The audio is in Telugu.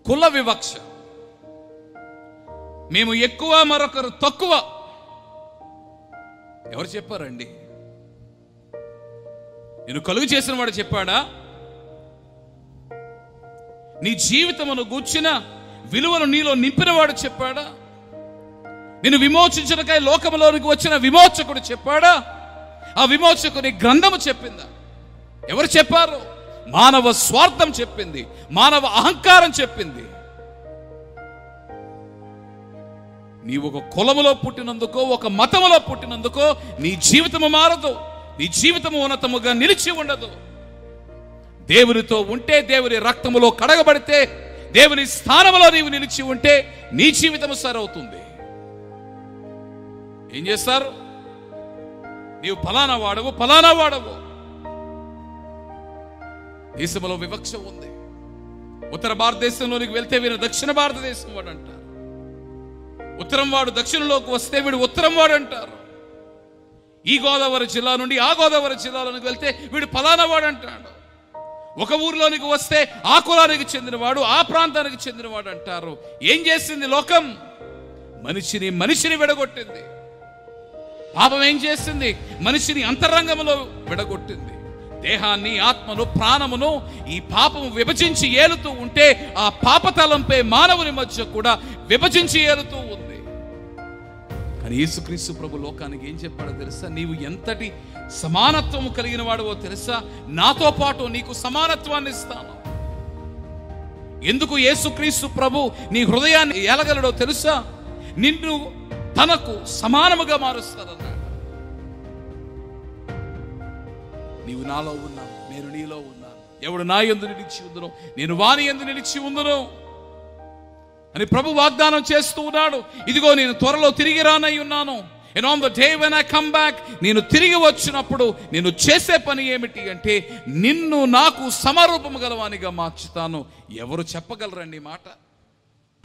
కుల వివక్ష మేము ఎక్కువ మరొకరు తక్కువ ఎవరు చెప్పారండి నేను కలుగు చేసిన వాడు చెప్పాడా నీ జీవితమును గూర్చిన విలువను నీలో నింపినవాడు చెప్పాడా నేను విమోచించడకై లోకములోనికి వచ్చిన విమోచకుడు చెప్పాడా ఆ విమోచకుని గ్రంథము చెప్పిందా ఎవరు చెప్పారు మానవ స్వార్థం చెప్పింది మానవ అహంకారం చెప్పింది నీవు ఒక కులములో పుట్టినందుకో ఒక మతములో పుట్టినందుకో నీ జీవితము మారదు నీ జీవితము ఉన్నతముగా నిలిచి ఉండదు దేవునితో ఉంటే దేవుని రక్తములో కడగబడితే దేవుని స్థానములో నీవు నిలిచి ఉంటే నీ జీవితము సరవుతుంది ఏం చేస్తారు నీవు ఫలానా వాడవు ఫలానా వాడవు దేశంలో వివక్ష ఉంది ఉత్తర భారతదేశంలోనికి వెళ్తే వీరు దక్షిణ భారతదేశం వాడు అంటారు ఉత్తరం వాడు దక్షిణంలోకి వస్తే వీడు ఉత్తరం వాడు అంటారు ఈ గోదావరి జిల్లా నుండి ఆ గోదావరి జిల్లాలోనికి వెళ్తే వీడు ఫలానా వాడు అంటాడు ఒక ఊరిలోనికి వస్తే ఆ కులానికి చెందినవాడు ఆ ప్రాంతానికి చెందినవాడు అంటారు ఏం చేసింది లోకం మనిషిని మనిషిని విడగొట్టింది పాపం ఏం చేసింది మనిషిని అంతరంగంలో విడగొట్టింది దేహాన్ని ఆత్మను ప్రాణమును ఈ పాపము విభజించి ఏలుతూ ఉంటే ఆ పాపతలంపై మానవుని మధ్య కూడా విభజించి ఏలుతూ ఉంది కానీ యేసుక్రీస్తు ప్రభు లోకానికి ఏం చెప్పాడో తెలుసా నీవు ఎంతటి సమానత్వము కలిగిన వాడవో తెలుసా నాతో పాటు నీకు సమానత్వాన్ని ఇస్తాను ఎందుకు యేసుక్రీస్తు ప్రభు నీ హృదయాన్ని ఏలగలడో తెలుసా నిన్ను తనకు సమానముగా మారుస్తానన్నాడు నీవు నాలో ఉన్నావు నేను నీలో ఉన్నాను ఎవడు నా ఎందు నిలిచి ఉందనో నేను వాని ఎందు నిలిచి ఉందను అని ప్రభు వాగ్దానం చేస్తూ ఉన్నాడు ఇదిగో నేను త్వరలో తిరిగి రానై ఉన్నాను and on the day when I come back నేను తిరిగి వచ్చినప్పుడు నేను చేసే పని ఏమిటి అంటే నిన్ను నాకు సమరూపము గలవానిగా మార్చుతాను ఎవరు చెప్పగలరండి ఈ మాట